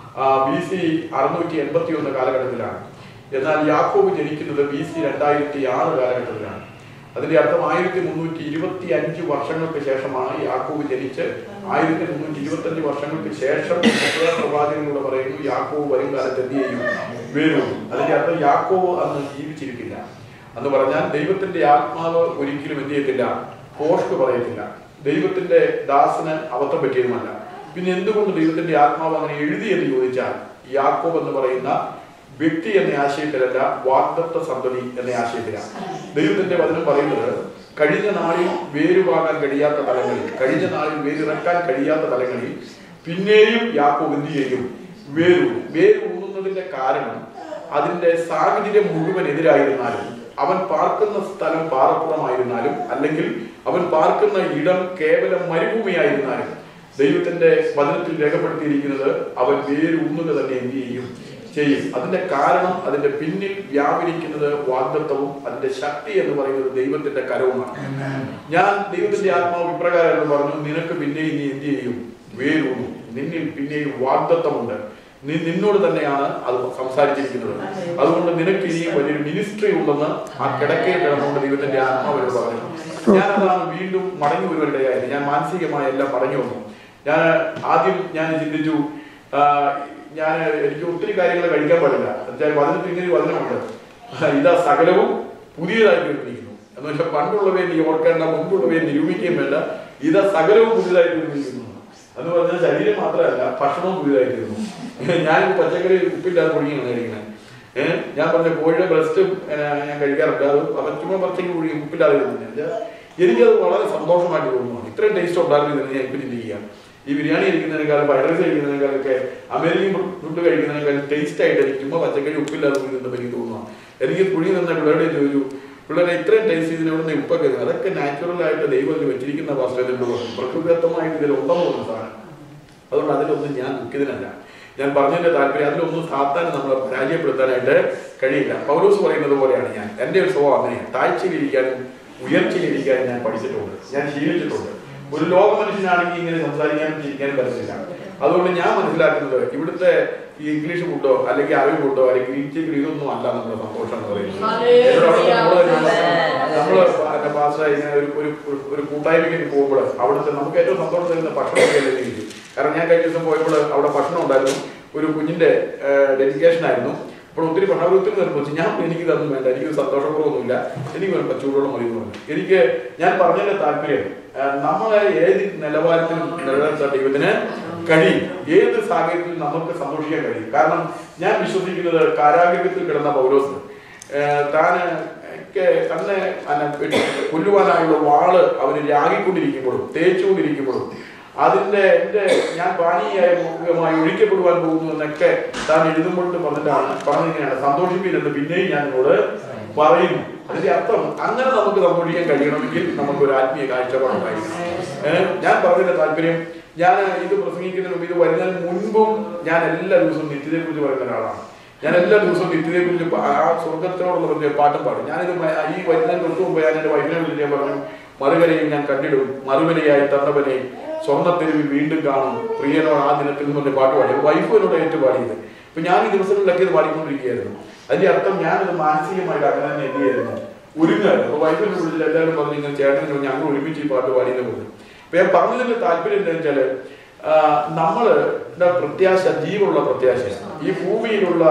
Speaker 1: ബി സി അറുന്നൂറ്റി എൺപത്തി ഒന്ന് കാലഘട്ടത്തിലാണ് എന്നാൽ യാക്കോബ് ജനിക്കുന്നത് ബി സി രണ്ടായിരത്തി ആറ് കാലഘട്ടത്തിലാണ് അതിന്റെ അർത്ഥം ആയിരത്തി മുന്നൂറ്റി ഇരുപത്തി അഞ്ച് വർഷങ്ങൾക്ക് ശേഷമാണ് യാക്കോബ് ജനിച്ച് ആയിരത്തി മുന്നൂറ്റി ഇരുപത്തി അഞ്ച് വർഷങ്ങൾക്ക് ശേഷം യശയാ പ്രവാചകനോട് പറയുന്നു യാക്കോബ് വരും കാലത്ത് എന്ത് ചെയ്യും വരും അതിന്റെ അർത്ഥം യാക്കോബ് അന്ന് ജീവിച്ചിരിക്കില്ല എന്ന് പറഞ്ഞാൽ ദൈവത്തിന്റെ ആത്മാവ് ഒരിക്കലും എന്ത് ചെയ്യത്തില്ല പോസ്റ്റ് പറയത്തില്ല ദൈവത്തിന്റെ ദാസന് അബദ്ധം പറ്റിയതുമല്ല പിന്നെ എന്തുകൊണ്ട് ദൈവത്തിന്റെ ആത്മാവ് അങ്ങനെ എഴുതി എന്ന് ചോദിച്ചാൽ യാക്കോബ് എന്ന് പറയുന്ന വ്യക്തി എന്ന ആശയത്തിലല്ല വാഗ്ദത്ത സന്തതി എന്ന ആശയത്തിലാണ് ദൈവത്തിന്റെ വചനം പറയുന്നത് കഴിഞ്ഞ നാളിൽ വേരുവാകാൻ കഴിയാത്ത തലങ്ങളിൽ കഴിഞ്ഞ നാളിൽ വേരിറക്കാൻ കഴിയാത്ത തലങ്ങളിൽ പിന്നെയും യാക്കോബ് എന്ത് ചെയ്യും വേരു വേരൂന്നുന്നതിന്റെ കാരണം അതിന്റെ സാഹചര്യം മുഴുവൻ എതിരായിരുന്നാലും അവൻ പാർക്കുന്ന സ്ഥലം പാറപ്പുറമായിരുന്നാലും അല്ലെങ്കിൽ അവൻ പാർക്കുന്ന ഇടം കേവലം മരുഭൂമിയായിരുന്നാലും ദൈവത്തിന്റെ വചനത്തിൽ രേഖപ്പെടുത്തിയിരിക്കുന്നത് അവൻ വേരൂന്നുക തന്നെ എന്ത് ചെയ്യും ചെയ്യും അതിന്റെ കാരണം അതിന്റെ പിന്നിൽ വ്യാപരിക്കുന്നത് വാഗ്ദത്വവും അതിന്റെ ശക്തി എന്ന് പറയുന്നത് ദൈവത്തിന്റെ കരവുമാണ് ഞാൻ ദൈവത്തിന്റെ ആത്മാവ് ഇപ്രകാരം എന്ന് പറഞ്ഞു നിനക്ക് പിന്നെയും നീ എന്ത് ചെയ്യും വേരൂന്നു നിന്നിൽ പിന്നെയും വാഗ്ദത്വമുണ്ട് നീ നിന്നോട് തന്നെയാണ് അത് സംസാരിച്ചിരിക്കുന്നത് അതുകൊണ്ട് നിനക്ക് ഇനിയും വലിയൊരു മിനിസ്ട്രി ഉണ്ടെന്ന് ആ കിടക്കയിൽ കിടന്നുകൊണ്ട് ദൈവത്തിന്റെ ആത്മാവരോട് പറഞ്ഞു ഞാൻ അതാണ് വീണ്ടും മടങ്ങി വരുവരുടെയായത് ഞാൻ മാനസികമായ എല്ലാം പറഞ്ഞു വന്നു ഞാൻ ആദ്യം ഞാൻ ചിന്തിച്ചു ആ, ഞാൻ എനിക്ക് ഒത്തിരി കാര്യങ്ങൾ കഴിക്കാൻ പാടില്ല എന്നുവെച്ചാൽ വചനത്തിൽ ഇങ്ങനെ ഒരു വചനമുണ്ട് ഇതാ സകലവും പുതിയതായി തീർന്നിരിക്കുന്നു എന്ന് വെച്ചാൽ പണ്ടുള്ളവയെ നീ ഓർക്കേണ്ട മുമ്പുള്ളവയെ നിരൂപിക്കുകയും വേണ്ട ഇതാ സകലവും പുതിയതായി തീർന്നിരിക്കുന്നു എന്ന് പറഞ്ഞാൽ ശരീരം മാത്രമല്ല ഭക്ഷണവും പുതിയതായി തീർന്നു ഞാൻ പച്ചക്കറി ഉപ്പില്ലാതെ കുഴിയാണ് കഴിക്കുന്നത് ഏഹ് ഞാൻ പറഞ്ഞ കോഴിയുടെ ബ്രസ്റ്റ് ഞാൻ കഴിക്കാറുണ്ട് അത് അവൻ ചുമ്മാ പച്ചക്ക് കുഴി ഉപ്പില്ലാതെ ഇരുന്നു എനിക്കത് വളരെ സന്തോഷമായിട്ട് തോന്നുന്നു ഇത്രയും ടേസ്റ്റ് ഉണ്ടായിരുന്നു ഞാൻ ഇപ്പം ചിന്തിക്കുക ഈ ബിരിയാണി കഴിക്കുന്നതിനേക്കാളും ഫ്രൈഡ് റൈസ് കഴിക്കുന്നതിനേക്കാളൊക്കെ അമേരിക്കൻ ഫുഡ് കഴിക്കുന്നതിനേക്കാളും ടേസ്റ്റ് ആയിട്ട് എനിക്ക് ചുമ്മാ പച്ചക്കറി ഉപ്പില്ലാതെ കുഴി നിന്നപ്പോൾ എനിക്ക് തോന്നുന്നു എനിക്ക് കുഴി നിന്ന പിള്ളേരുടെ ചോദിച്ചു പിള്ളേരെ ഇത്രയും ടേസ്റ്റ് ഇതിനോട് ഉപ്പൊക്കെ ഇത് അതൊക്കെ നാച്ചുറൽ ആയിട്ട് ദൈവം ഇതിൽ വെച്ചിരിക്കുന്ന പാസ്ത്രത്തിൻ്റെ പ്രകൃതിദത്തമായിട്ട് ഇതിൽ ഉണ്ടെന്ന് തോന്നുന്നു സാധനം അതുകൊണ്ട് അതിലൊന്നും ഞാൻ ദുഃഖിതനല്ല ഞാൻ പറഞ്ഞതിന്റെ താല്പര്യം അതിലൊന്നും സാത്താൻ നമ്മളെ പരാജയപ്പെടുത്താനായിട്ട് കഴിയില്ല പൗലോസ് പറയുന്നത് പോലെയാണ് ഞാൻ എൻ്റെ ഒരു സ്വഭാവം അങ്ങനെയാണ് താഴ്ചയിലിരിക്കാനും ഉയർച്ചയിലിരിക്കാനും ഞാൻ പഠിച്ചിട്ടുണ്ട് ഞാൻ ശീലിച്ചിട്ടുണ്ട് ഒരു ലോക മനുഷ്യനാണെങ്കിൽ ഇങ്ങനെ സംസാരിക്കാനും ചിരിക്കാനും പറ്റത്തില്ല അതുകൊണ്ട് ഞാൻ മനസ്സിലാക്കുന്നത് ഇവിടുത്തെ ഈ ഇംഗ്ലീഷ് ഫുഡോ അല്ലെങ്കിൽ അറബി ഫുഡോ അല്ലെങ്കിൽ ഗ്രീൻ ചിക്കൻ ഇതൊന്നും അല്ല നമ്മുടെ സന്തോഷം എന്ന് പറയുന്നത് എന്നോട് അവിടെ നമ്മള് നമ്മള് എന്റെ പാസ്റ്റർ ഇങ്ങനെ ഒരു ഒരു ഒരു- ഒരു കൂട്ടായ്മയ്ക്ക് പോകുമ്പോൾ അവിടുത്തെ നമുക്ക് ഏറ്റവും സന്തോഷം തരുന്ന ഭക്ഷണമൊക്കെ അല്ലേ എനിക്ക് കാരണം ഞാൻ കഴിഞ്ഞ ദിവസം പോയപ്പോൾ അവിടെ ഭക്ഷണം ഉണ്ടായിരുന്നു ഒരു കുഞ്ഞിന്റെ ഡെഡിക്കേഷൻ ആയിരുന്നു അപ്പോൾ ഒത്തിരി ഭക്ഷണം അവർ ഒത്തിരി നിർമ്മിച്ചു ഞാൻ എനിക്ക് ഇതൊന്നും വേണ്ട എനിക്ക് സന്തോഷക്കുറവൊന്നുമില്ല എനിക്ക് വേണ്ട ചൂടുവെള്ളം മതി എന്ന് പറഞ്ഞു എനിക്ക് ഞാൻ പറഞ്ഞതിന്റെ താല്പര്യം ആ, നമ്മളെ ഏത് നിലവാരത്തിലും നിലനിർത്താൻ ദൈവത്തിന് കഴിയും ഏത് സാഹചര്യത്തിലും നമുക്ക് സന്തോഷിക്കാൻ കഴിയും കാരണം ഞാൻ വിശ്വസിക്കുന്നത് കാരാഗ്രഹത്തിൽ കിടന്ന പൗലോസ് ഏഹ് താന് ഒക്കെ തന്നെ അന്നെ കൊല്ലുവാനായുള്ള വാള് അവന് രാഗിക്കൊണ്ടിരിക്കുമ്പോഴും തേച്ചുകൊണ്ടിരിക്കുമ്പോഴും അതിന്റെ എന്റെ ഞാൻ പാനീയായി മുഖമായി ഒഴിക്കപ്പെടുവാൻ പോകുന്നു എന്നൊക്കെ താൻ എഴുതുമ്പോഴും പറഞ്ഞിട്ടാണ് പറഞ്ഞിങ്ങനെയാണ് സന്തോഷിപ്പില്ലെന്ന് പിന്നെയും ഞാൻ നിന്നോട് പറയുന്നു അതിന്റെ അർത്ഥം അങ്ങനെ നമുക്ക് സന്തോഷിക്കാൻ കഴിയണമെങ്കിൽ നമുക്ക് ഒരു ആത്മീയ കാഴ്ചപ്പാടുണ്ടായിരിക്കണം ഏഹ് ഞാൻ പറഞ്ഞതിന്റെ താല്പര്യം ഞാൻ ഇത് പ്രസംഗിക്കുന്നതിന് മുമ്പ് ഇത് വരുന്നതിന് മുൻപും ഞാൻ എല്ലാ ദിവസവും നിത്യതയെ കുറിച്ച് പറയുന്ന ഒരാളാണ് ഞാൻ എല്ലാ ദിവസവും നിത്യതയെ കുറിച്ച് ആ സ്വർഗത്തിനോടുള്ള വലിയ പാട്ടും പാടും ഞാനിത് മ- ഈ വരുന്നതിന് തൊട്ട് മുമ്പ് ഞാൻ എന്റെ വൈഫിനെ വിളിച്ച് ഞാൻ പറഞ്ഞു മറുകരയും ഞാൻ കണ്ടിടും മറുകരയായി തന്നവനെ സ്വർണ്ണത്തെരുവിൽ വീണ്ടും കാണും പ്രിയനോട് ആ ദിനത്തിൽ നിന്ന് പറഞ്ഞ പാട്ട് പാടി വൈഫ് എന്നോട് ഏറ്റു പാടിയത് അപ്പൊ ഞാൻ ഈ ദിവസങ്ങളിലൊക്കെ ഇത് പാടിക്കൊണ്ടിരിക്കുകയായിരുന്നു അതിന്റെ അർത്ഥം ഞാനത് മാനസികമായിട്ട് അങ്ങനെ തന്നെ എന്ത് ചെയ്യായിരുന്നു ഒരുങ്ങായിരുന്നു അപ്പൊ വൈഫിനെ വിളിച്ചിട്ട് എല്ലാവരും പറഞ്ഞു ഇങ്ങനെ ചേട്ടനെ ഞങ്ങൾ ഒരുമിച്ച് ഈ പാട്ട് പാടിയെന്ന് പറഞ്ഞു അപ്പൊ ഞാൻ പറഞ്ഞതിന്റെ താല്പര്യം എന്താണെന്ന് വെച്ചാല് ആ, നമ്മള് ടെ പ്രത്യാശ ജീവനുള്ള പ്രത്യാശ ഈ ഭൂമിയിലുള്ള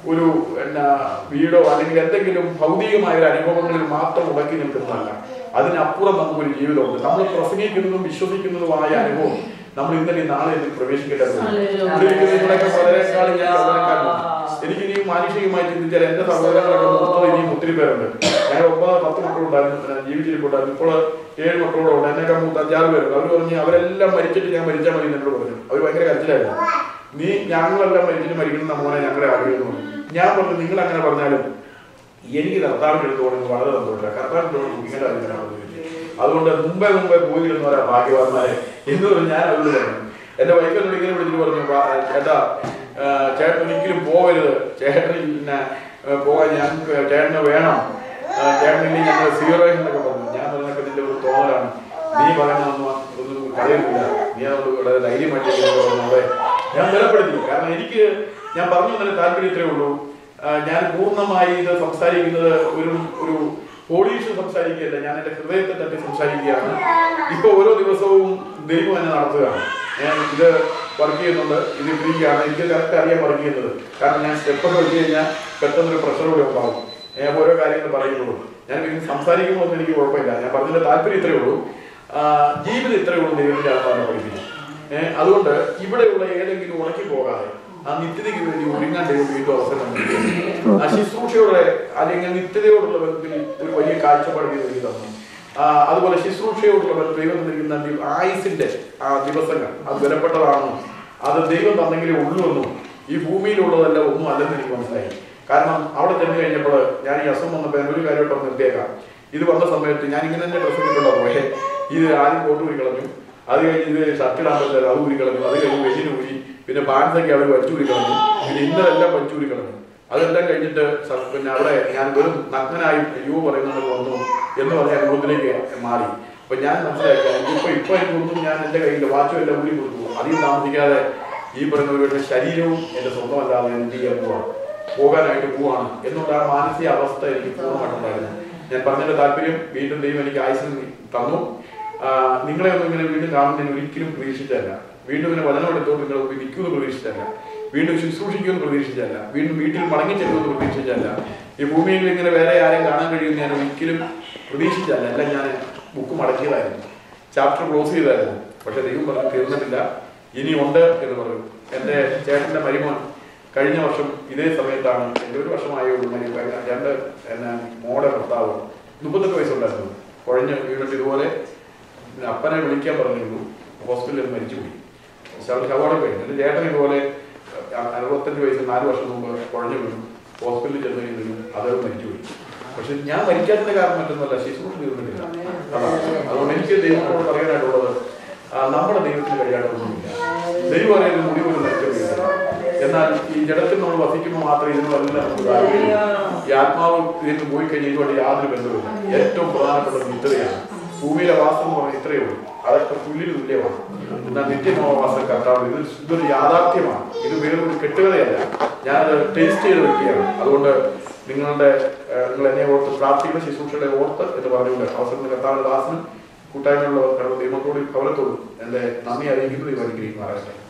Speaker 1: ഒരു എന്നാ വീടോ അല്ലെങ്കിൽ എന്തെങ്കിലും ഭൗതികമായ ഒരു അനുഭവങ്ങളിൽ മാത്രം ഉടക്കി നിൽക്കുന്നതല്ല അതിനപ്പുറം നമുക്കൊരു ജീവിതമുണ്ട് നമ്മൾ പ്രസംഗിക്കുന്നതും വിശ്വസിക്കുന്നതുമായ അനുഭവം നമ്മൾ ഇന്നലെ നാളെ ഇതിൽ പ്രവേശിക്കേണ്ടത് നിങ്ങളൊക്കെ വളരെക്കാളും ഞാൻ യൗവനക്കാരനാണ്. എനിക്ക് ഇനി മാനുഷികമായി ചിന്തിച്ചാൽ എന്റെ സഹോദരങ്ങളൊക്കെ മൂത്തത് ഇനിയും ഒത്തിരി പേരുണ്ട് ഞാൻ ഒമ്പത് പത്ത് മക്കളുണ്ടായിരുന്നു പിന്നെ ജീവിച്ചിരിപ്പുണ്ടായിരുന്നു ഇപ്പോൾ ഏഴ് മക്കളോടുണ്ട് എന്നെയൊക്കെ മൂത്ത് അഞ്ചാറ് പേരുണ്ട് അവർ പറഞ്ഞ് അവരെല്ലാം മരിച്ചിട്ട് ഞാൻ മരിച്ചാൽ മതി എന്നോട് പറഞ്ഞു അവർ ഭയങ്കര കരച്ചിലായിരുന്നു നീ ഞങ്ങളെല്ലാം മരിച്ചിട്ട് മരിക്കണം എന്ന് മോനെ ഞങ്ങളെ ആഗ്രഹിക്കുന്നു ഞാൻ പറഞ്ഞു നിങ്ങൾ അങ്ങനെ പറഞ്ഞാലും എനിക്ക് കർത്താവിന്റെ അടുത്ത് പോകണമെങ്കിൽ വളരെ സന്തോഷമാണ് കർത്താവിന്റെ അടുത്ത് ഇങ്ങനെ അതിനാണ് അതുകൊണ്ട് മുമ്പേ മുമ്പേ പോയിരുന്നവരാ ഭാഗ്യവാന്മാരെ എന്ന് പറഞ്ഞ് ഞാൻ അവരോട് പറഞ്ഞു എന്റെ വൈഫ് എന്നോട് ഇങ്ങനെ വിളിച്ചിട്ട് പറഞ്ഞു "വാ, ചേട്ടാ ആ, ചേട്ടൻ ഒരിക്കലും പോകരുത് ചേട്ടൻ പിന്നെ ആ, പോകാൻ ഞങ്ങൾക്ക് ചേട്ടന് വേണം ആ, ചേട്ടനില്ലെങ്കിൽ ഞങ്ങൾ സീറോ എന്നൊക്കെ പറഞ്ഞു ഞാൻ പറഞ്ഞൊക്കെ നിന്റെ ഒരു തോന്നലാണ് നീ പറയുന്നതൊന്നും ഒന്നും കളയുന്നില്ല നീ അതുകൊണ്ട് വളരെ ധൈര്യമായിട്ട് ഇങ്ങനെ പറഞ്ഞോളെ ഞാൻ ബലപ്പെടുത്തി കാരണം എനിക്ക് ഞാൻ പറഞ്ഞു തന്നെ താല്പര്യത്തിലേ ഉള്ളൂ ആ, ഞാൻ പൂർണ്ണമായി ഇത് സംസാരിക്കുന്നത് ഒരു ഒരു പോളീഷ് സംസാരിക്കുകയല്ല ഞാൻ എൻ്റെ ഹൃദയത്തെ തട്ടി സംസാരിക്കുകയാണ് ഇപ്പൊ ഓരോ ദിവസവും ദൈവം എന്നെ നടത്തുകയാണ് ഞാൻ ഇത് വർക്ക് ചെയ്യുന്നുണ്ട് ഇത് ഫ്രീ ആണ് എനിക്ക് കറക്റ്റ് അറിയാൻ വർക്ക് ചെയ്യുന്നത് കാരണം ഞാൻ സ്റ്റെപ്പൊക്കെ വെച്ച് കഴിഞ്ഞാൽ പെട്ടെന്നൊരു പ്രഷർ കൂടെ ഉണ്ടാവും ഞാൻ ഓരോ കാര്യങ്ങൾ പറയുന്നുള്ളൂ ഞാൻ ഇനി സംസാരിക്കുമ്പോൾ ഒന്നും എനിക്ക് കുഴപ്പമില്ല ഞാൻ പറഞ്ഞതിന്റെ താല്പര്യം ഇത്രയേ ഉള്ളൂ ആ, ജീവിതം ഇത്രയേ ഉള്ളൂ ദൈവത്തിന്റെ ആത്മാവിനെ പഠിപ്പിക്കുന്നത് ഏഹ് അതുകൊണ്ട് ഇവിടെയുള്ള ഏതെങ്കിലും ഉണക്കി പോകാതെ ആ നിത്യതയ്ക്ക് വേണ്ടി ഒരുങ്ങാൻ ദൈവം വീണ്ടും അവസരം നൽകിയിരിക്കുന്നു. ആ ശുശ്രൂഷയോടെ അല്ലെങ്കിൽ നിത്യതയോടുള്ള ബന്ധത്തിൽ ഒരു വലിയ കാഴ്ചപ്പാട് ദൈവം എനിക്ക് തന്നു ആ, അതുപോലെ ശുശ്രൂഷയോടുള്ള ബന്ധം ദൈവം തന്നിരിക്കുന്ന ദി- ആയുസിന്റെ ആ ദിവസങ്ങൾ അത് വിലപ്പെട്ടതാണെന്നും അത് ദൈവം തന്നെങ്കിലേ ഉള്ളൂ എന്നും ഈ ഭൂമിയിലുള്ളതല്ല ഒന്നും അല്ലെന്ന് എനിക്ക് മനസ്സിലായി കാരണം അവിടെ ചെന്ന് കഴിഞ്ഞപ്പോൾ ഞാൻ ഈ അസുഖം വന്നപ്പോൾ ഞാൻ ഒരു കാര്യമായിട്ട് നിർത്തിയേക്കാം ഇത് വന്ന സമയത്ത് ഞാൻ ഇങ്ങനെ തന്നെ ഡ്രസ്സ് ഇട്ടുള്ള പോയെ ഇത് ആദ്യം കോട്ട് ഊരി കളഞ്ഞു അത് കഴിഞ്ഞ് ഇത് ഷർട്ട് ഇടാൻ പറ്റില്ല അത് ഊരി കളഞ്ഞു അത് കഴിഞ്ഞ് വെജിന് ഊരി പിന്നെ പാൻസൊക്കെ അവർ വലിച്ചൂരി കളഞ്ഞു പിന്നെ ഇന്നലെല്ലാം വലിച്ചൂരി കളഞ്ഞു അതെല്ലാം കഴിഞ്ഞിട്ട് സ- പിന്നെ അവിടെ ഞാൻ വെറും നഗ്നനായി യു പറയുന്നത് വന്നു എന്ന് പറഞ്ഞ അനുഭവത്തിലേക്ക് മാറി അപ്പൊ ഞാൻ മനസ്സിലാക്കി ഇപ്പൊ ഇപ്പൊ എനിക്കൊന്നും ഞാൻ എന്റെ കയ്യിൽ വാച്ചും എല്ലാം ഊരി കൊടുത്തു അധികം താമസിക്കാതെ ഈ പറയുന്നവരുടെ ശരീരവും എന്റെ സ്വന്തമല്ലാതെ ഞാൻ എന്ത് ചെയ്യാൻ പോവാണ് പോകാനായിട്ട് പോവാണ് എന്നുള്ള ആ മാനസിക അവസ്ഥ എനിക്ക് പൂർണ്ണമായിട്ടുണ്ടായിരുന്നു ഞാൻ പറഞ്ഞതിന്റെ താല്പര്യം വീണ്ടും ദൈവം എനിക്ക് ആയുസ് തന്നു ആ, നിങ്ങളെ ഒന്നും ഇങ്ങനെ വീണ്ടും കാണുന്നതിന് ഒരിക്കലും പ്രതീക്ഷിച്ചല്ല വീണ്ടും ഇങ്ങനെ വചനം എടുത്തോണ്ട് നിങ്ങൾ മുമ്പിൽ നിൽക്കുമെന്ന് പ്രതീക്ഷിച്ചല്ല വീണ്ടും ശുശ്രൂഷിക്കുമെന്ന് പ്രതീക്ഷിച്ചല്ല വീണ്ടും വീട്ടിൽ മടങ്ങി ചെല്ലുമെന്ന് പ്രതീക്ഷിച്ചല്ല ഈ ഭൂമിയിൽ ഇങ്ങനെ വേറെ ആരെയും കാണാൻ കഴിയുമെന്ന് ഞാൻ ഒരിക്കലും പ്രതീക്ഷിച്ചല്ല എല്ലാം ഞാൻ ബുക്ക് മടക്കിയതായിരുന്നു ചാപ്റ്റർ ക്ലോസ് ചെയ്തായിരുന്നു പക്ഷെ ദൈവം പറഞ്ഞു തീർന്നിട്ടില്ല ഇനി ഉണ്ട് എന്ന് പറഞ്ഞു എൻ്റെ ചേട്ടൻ്റെ മരുമോൻ കഴിഞ്ഞ വർഷം ഇതേ സമയത്താണ് എൻ്റെ ഒരു വർഷമായേ ഉള്ളൂ മരി രണ്ട് എന്നെ മോടെ ഭർത്താവ് മുപ്പത്തെട്ട് വയസ്സുണ്ടായിരുന്നു കുഴഞ്ഞ് വീണിട്ട് ഇതുപോലെ പിന്നെ അപ്പനെ വിളിക്കാൻ പറഞ്ഞിരുന്നു ഹോസ്പിറ്റലിൽ മരിച്ചുപോയി ശവ ശവോടെ പോയി എൻ്റെ ചേട്ടൻ ഇതുപോലെ അ- അറുപത്തഞ്ച് വയസ്സ് നാല് വർഷം മുമ്പ് കുഴഞ്ഞു വീണു ഹോസ്പിറ്റലിൽ ചെന്ന് കഴിഞ്ഞു അത് മരിച്ചുപോയി പക്ഷെ ഞാൻ മരിക്കാത്തതിന്റെ കാരണം മറ്റൊന്നുമല്ല ശിശുവിന് തീർന്നിട്ടില്ല അതാണ് അതുകൊണ്ട് എനിക്ക് ദൈവത്തോട് പറയാനായിട്ടുള്ളത് ആ, നമ്മുടെ ദൈവത്തിന് കഴിയാട്ടൊന്നുമില്ല ദൈവം അറിയുന്ന മുടി പോലും നയിച്ചില്ല എന്നാൽ ഈ ജഡത്തിൽ നമ്മൾ വസിക്കുമ്പോൾ മാത്രമേ ഇതിനോടെല്ലാം നമുക്ക് കാര്യമില്ല ഈ ആത്മാവ് ഇതിന് പോയി കഴിഞ്ഞാൽ ഇതുമായിട്ട് യാതൊരു ബന്ധവുമില്ല ഏറ്റവും പ്രധാനപ്പെട്ട നിത്യതയാണ് ഭൂമിയിലെ വാസം എന്ന് പറഞ്ഞാൽ ഇത്രയേ ഉള്ളൂ അതൊക്കെ പുല്ലിന് തുല്യമാണ് എന്നാൽ നിത്യമാവാസം കർത്താവ് ഇത് ഇതൊരു യാഥാർത്ഥ്യമാണ് ഇത് വേറൊരു കെട്ടുകഥയല്ല ഞാനത് ടേസ്റ്റ് ചെയ്ത വ്യക്തിയാണ് അതുകൊണ്ട് നിങ്ങളുടെ ഏഹ്, നിങ്ങൾ എന്നെ ഓർത്ത് പ്രാർത്ഥിക്കുന്ന ശുശ്രൂഷയുടെ ഓർത്ത് എന്ന് പറഞ്ഞുകൊണ്ട് അവസരം കർത്താവിന്റെ ദാസനും കൂട്ടായ്മയുള്ള ദൈവത്തോട് ഭവനത്തോടും എന്റെ നന്ദി അറിയിക്കുന്നത് ദൈവം അനുഗ്രഹിക്കുമാറാകട്ടെ